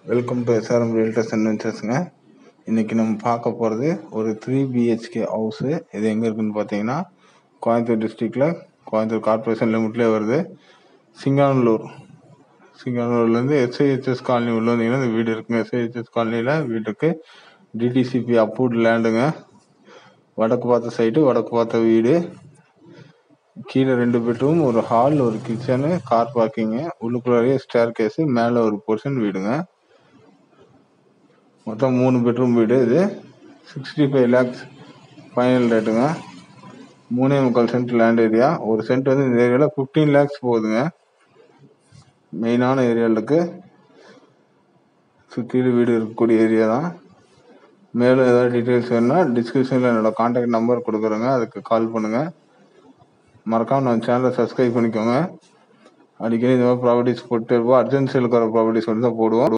welcome to SRM realtors and வெஞ்சர்ஸுங்க இன்றைக்கி நம்ம பார்க்க போகிறது ஒரு த்ரீ பிஹெச்கே ஹவுஸு இது எங்கே இருக்குன்னு பார்த்தீங்கன்னா கோயம்புத்தூர் டிஸ்ட்ரிக்டில் கோயம்புத்தூர் கார்ப்பரேஷன் லிமிட்லேயே வருது சிங்கானூர் சிங்கானூர்லேருந்து எஸ்ஐஹெச்எஸ் காலனி உள்ள வந்தீங்கன்னா இந்த வீடு இருக்குங்க எஸ்ஐஹெச்எஸ் காலனியில் வீட்டுக்கு டிடிசிபி அப்ரூவ்ட் லேண்டுங்க வடக்கு பார்த்த சைட்டு வடக்கு பார்த்த வீடு கீழே ரெண்டு பெட்ரூம் ஒரு ஹால் ஒரு கிச்சனு கார் பார்க்கிங்கு உள்ளுக்குள்ளாரையே ஸ்டேர் கேஸு மேலே ஒரு போர்ஷன் வீடுங்க மொத்தம் மூணு பெட்ரூம் வீடு இது சிக்ஸ்டி ஃபைவ் லேக்ஸ் ஃபைனல் ரேட்டுங்க மூணே முக்கால் சென்ட் லேண்ட் ஏரியா ஒரு சென்ட் வந்து இந்த ஏரியாவில் ஃபிஃப்டீன் லேக்ஸ் போகுதுங்க மெயினான ஏரியாவுக்கு சுற்றிலும் வீடு இருக்கக்கூடிய ஏரியா தான் மேலும் ஏதாவது டீட்டெயில்ஸ் வேணும்னா டிஸ்கிரிப்ஷனில் என்னோடய காண்டாக்ட் நம்பர் கொடுக்குறேங்க அதுக்கு கால் பண்ணுங்கள் மறக்காமல் நம்ம சேனலை சப்ஸ்கிரைப் பண்ணிக்கோங்க அடிக்கடி இந்த மாதிரி ப்ராப்பர்ட்டிஸ் போட்டு இருப்போம் அர்ஜென்ட் சேலுக்கு வர ப்ராப்பர்ட்டிஸ் வந்து தான் போடுவோம்